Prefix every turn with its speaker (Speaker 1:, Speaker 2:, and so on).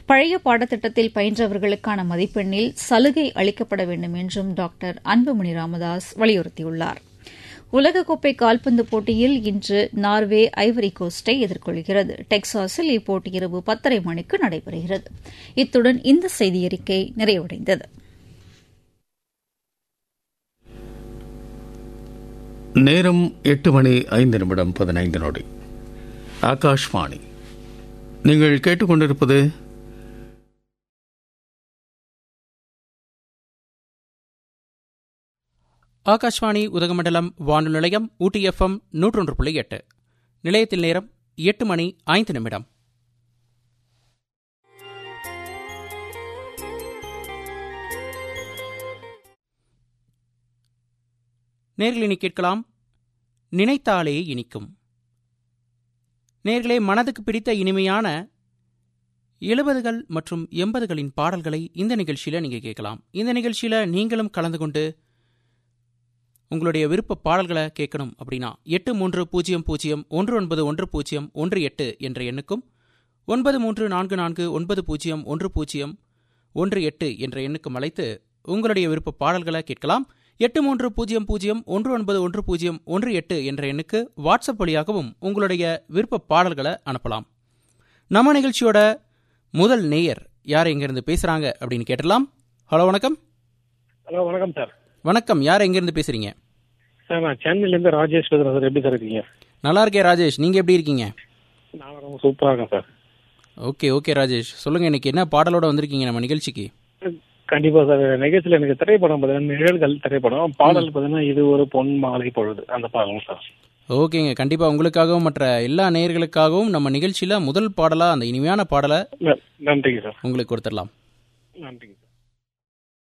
Speaker 1: பழைய பாடத்திட்டத்தில் பயின்றவர்களுக்கான மதிப்பெண்ணில் சலுகை அளிக்கப்பட வேண்டும் என்றும் டாக்டர் அன்புமணி ராமதாஸ் வலியுறுத்தியுள்ளார் உலகக்கோப்பை கால்பந்து போட்டியில் இன்று நார்வே ஐவரி கோஸ்டை எதிர்கொள்கிறது டெக்சாஸில் இப்போட்டி இரவு பத்தரை மணிக்கு நடைபெறுகிறது இத்துடன் இந்த செய்தியறிக்கை நிறைவடைந்தது
Speaker 2: நேரம் எட்டு மணி ஐந்து நிமிடம் பதினைந்து நொடி ஆகாஷ்வாணி நீங்கள் கேட்டுக்கொண்டிருப்பது
Speaker 3: ஆகாஷ்வாணி உதகமண்டலம் வானொலி நிலையம் ஊட்டி எஃப்எம் நூற்றொன்று புள்ளி எட்டு நிலையத்தில் நேரம் எட்டு மணி ஐந்து நிமிடம் நேர்கள் இனி கேட்கலாம் நினைத்தாலே இனிக்கும் நேர்களே மனதுக்கு பிடித்த இனிமையான எழுபதுகள் மற்றும் எண்பதுகளின் பாடல்களை இந்த நிகழ்ச்சியில் நீங்கள் கேட்கலாம் இந்த நிகழ்ச்சியில் நீங்களும் கலந்து கொண்டு உங்களுடைய விருப்ப பாடல்களை கேட்கணும் அப்படின்னா எட்டு மூன்று பூஜ்ஜியம் பூஜ்ஜியம் ஒன்று ஒன்பது ஒன்று பூஜ்ஜியம் ஒன்று எட்டு என்ற எண்ணுக்கும் ஒன்பது மூன்று நான்கு நான்கு ஒன்பது பூஜ்ஜியம் ஒன்று பூஜ்ஜியம் ஒன்று எட்டு என்ற எண்ணுக்கும் அழைத்து உங்களுடைய விருப்ப பாடல்களை கேட்கலாம் எட்டு மூன்று பூஜ்ஜியம் பூஜ்ஜியம் ஒன்று ஒன்பது ஒன்று பூஜ்ஜியம் ஒன்று எட்டு என்ற எண்ணுக்கு வாட்ஸ்அப் வழியாகவும் உங்களுடைய விருப்ப பாடல்களை அனுப்பலாம் நம்ம நிகழ்ச்சியோட முதல் நேயர் யார் எங்கிருந்து பேசுறாங்க அப்படின்னு கேட்டலாம் ஹலோ வணக்கம்
Speaker 4: ஹலோ வணக்கம் சார்
Speaker 3: வணக்கம் யார் எங்கிருந்து பேசுறீங்க
Speaker 4: சார் நான் சென்னையிலேருந்து ராஜேஷ் பேசுகிறேன் சார் எப்படி சார் இருக்கீங்க
Speaker 3: நல்லா இருக்கே ராஜேஷ் நீங்க எப்படி இருக்கீங்க
Speaker 4: நான் ரொம்ப சூப்பராக இருக்கேன் சார்
Speaker 3: ஓகே ஓகே ராஜேஷ் சொல்லுங்க இன்னைக்கு என்ன பாடலோட வந்திருக்கீங்க நம்ம நிகழ்ச்சிக்கு
Speaker 4: கண்டிப்பா சார் நிகழ்ச்சியில் எனக்கு திரைப்படம் பார்த்தீங்கன்னா நிழல்கள் திரைப்படம் பாடல் பார்த்தீங்கன்னா இது ஒரு பொன் மாலை பொழுது அந்த பாடலும் சார்
Speaker 3: ஓகேங்க கண்டிப்பா உங்களுக்காகவும் மற்ற எல்லா நேயர்களுக்காகவும் நம்ம நிகழ்ச்சியில முதல் பாடலா அந்த இனிமையான பாடலை
Speaker 4: ந- நன்றிங்க சார்
Speaker 3: உங்களுக்கு கொடுத்துடலாம்
Speaker 4: நன்றிங்க சார்